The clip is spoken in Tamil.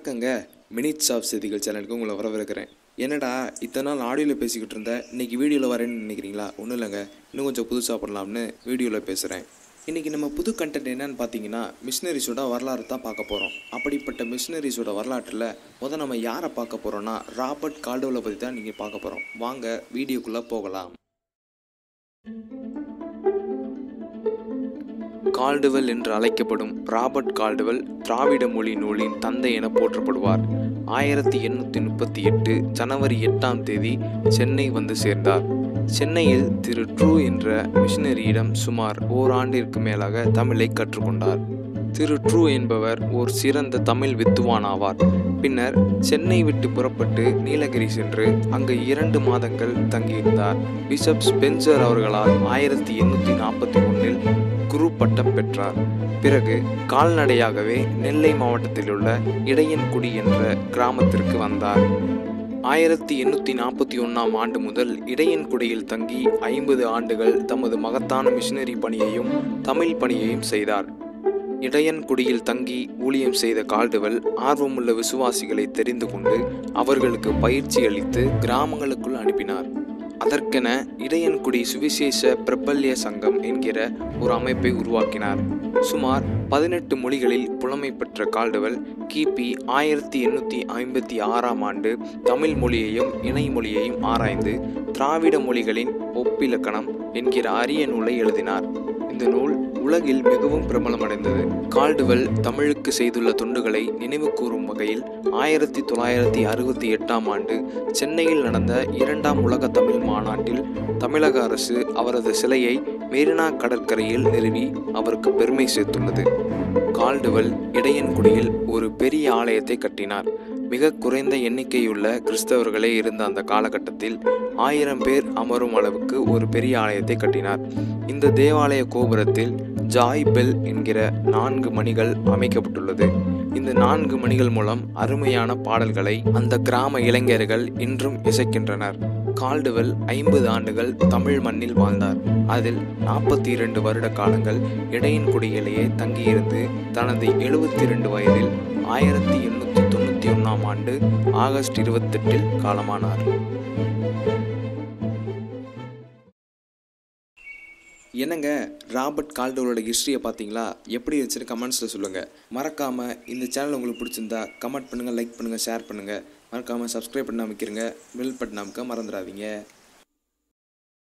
வணக்கங்க மினிட்ஸ் ஆஃப் செய்திகள் சேனலுக்கு உங்களை வரவேற்கிறேன் என்னடா இத்தனை நாள் ஆடியோவில் பேசிக்கிட்டு இருந்தேன் இன்னைக்கு வீடியோவில் வரேன்னு நினைக்கிறீங்களா ஒன்றும் இல்லைங்க இன்னும் கொஞ்சம் புதுசாக பண்ணலாம்னு வீடியோவில் பேசுகிறேன் இன்றைக்கி நம்ம புது கண்டென்ட் என்னன்னு பார்த்தீங்கன்னா மிஷினரிஸோட வரலாறு தான் பார்க்க போகிறோம் அப்படிப்பட்ட மிஷினரிஸோட வரலாற்றில் முத நம்ம யாரை பார்க்க போகிறோம்னா ராபர்ட் கால்டோவில் பற்றி தான் நீங்கள் பார்க்க போகிறோம் வாங்க வீடியோக்குள்ளே போகலாம் கால்டுவெல் என்று அழைக்கப்படும் ராபர்ட் கால்டுவெல் திராவிட மொழி நூலின் தந்தை என போற்றப்படுவார் ஆயிரத்தி எண்ணூற்றி முப்பத்தி எட்டு ஜனவரி எட்டாம் தேதி சென்னை வந்து சேர்ந்தார் சென்னையில் திரு ட்ரூ என்ற மிஷினரியிடம் சுமார் ஓராண்டிற்கு மேலாக தமிழை கற்றுக்கொண்டார் திரு ட்ரூ என்பவர் ஓர் சிறந்த தமிழ் வித்துவான் ஆவார் பின்னர் சென்னை விட்டு புறப்பட்டு நீலகிரி சென்று அங்கு இரண்டு மாதங்கள் தங்கியிருந்தார் பிஷப் ஸ்பென்சர் அவர்களால் ஆயிரத்தி எண்ணூற்றி நாற்பத்தி ஒன்றில் குரு பட்டம் பெற்றார் பிறகு கால்நடையாகவே நெல்லை மாவட்டத்தில் உள்ள இடையன்குடி என்ற கிராமத்திற்கு வந்தார் ஆயிரத்தி எண்ணூற்றி நாற்பத்தி ஒன்றாம் ஆண்டு முதல் இடையன்குடியில் தங்கி ஐம்பது ஆண்டுகள் தமது மகத்தான மிஷினரி பணியையும் தமிழ் பணியையும் செய்தார் இடையன்குடியில் தங்கி ஊழியம் செய்த கால்டுவெல் ஆர்வமுள்ள விசுவாசிகளை தெரிந்து கொண்டு அவர்களுக்கு பயிற்சி அளித்து கிராமங்களுக்குள் அனுப்பினார் அதற்கென இடையன்குடி சுவிசேஷ பிரபல்ய சங்கம் என்கிற ஒரு அமைப்பை உருவாக்கினார் சுமார் பதினெட்டு மொழிகளில் புலமை பெற்ற கால்டுவெல் கிபி ஆயிரத்தி எண்ணூற்றி ஐம்பத்தி ஆறாம் ஆண்டு தமிழ் மொழியையும் இணை மொழியையும் ஆராய்ந்து திராவிட மொழிகளின் ஒப்பிலக்கணம் என்கிற அரிய நூலை எழுதினார் இந்த நூல் உலகில் மிகவும் பிரபலமடைந்தது கால்டுவெல் தமிழுக்கு செய்துள்ள தொண்டுகளை நினைவு கூறும் வகையில் ஆயிரத்தி தொள்ளாயிரத்தி அறுபத்தி எட்டாம் ஆண்டு சென்னையில் நடந்த இரண்டாம் உலக தமிழ் மாநாட்டில் தமிழக அரசு அவரது சிலையை மெரினா கடற்கரையில் நிறுவி அவருக்கு பெருமை சேர்த்துள்ளது கால்டுவெல் இடையன்குடியில் ஒரு பெரிய ஆலயத்தை கட்டினார் மிக குறைந்த எண்ணிக்கையுள்ள கிறிஸ்தவர்களே இருந்த அந்த காலகட்டத்தில் ஆயிரம் பேர் அமரும் அளவுக்கு ஒரு பெரிய ஆலயத்தை கட்டினார் இந்த தேவாலய கோபுரத்தில் ஜாய் பெல் என்கிற நான்கு மணிகள் அமைக்கப்பட்டுள்ளது இந்த நான்கு மணிகள் மூலம் அருமையான பாடல்களை அந்த கிராம இளைஞர்கள் இன்றும் இசைக்கின்றனர் கால்டுவெல் ஐம்பது ஆண்டுகள் தமிழ் மண்ணில் வாழ்ந்தார் அதில் நாற்பத்தி இரண்டு வருட காலங்கள் இடையன்குடியிலேயே தங்கியிருந்து தனது எழுபத்தி இரண்டு வயதில் ஆயிரத்தி எண்ணூற்றி தொண்ணூற்றி ஒன்றாம் ஆண்டு ஆகஸ்ட் இருபத்தெட்டில் காலமானார் என்னங்க ராபர்ட் கால்டோரோட ஹிஸ்ட்ரியை பார்த்தீங்களா எப்படி இருந்துச்சுன்னு கமெண்ட்ஸில் சொல்லுங்கள் மறக்காமல் இந்த சேனல் உங்களுக்கு பிடிச்சிருந்தா கமெண்ட் பண்ணுங்கள் லைக் பண்ணுங்கள் ஷேர் பண்ணுங்கள் மறக்காமல் சப்ஸ்கிரைப் பண்ண அமைக்கிறங்க பெல் பட்டன் அமைக்க மறந்துடாதீங்க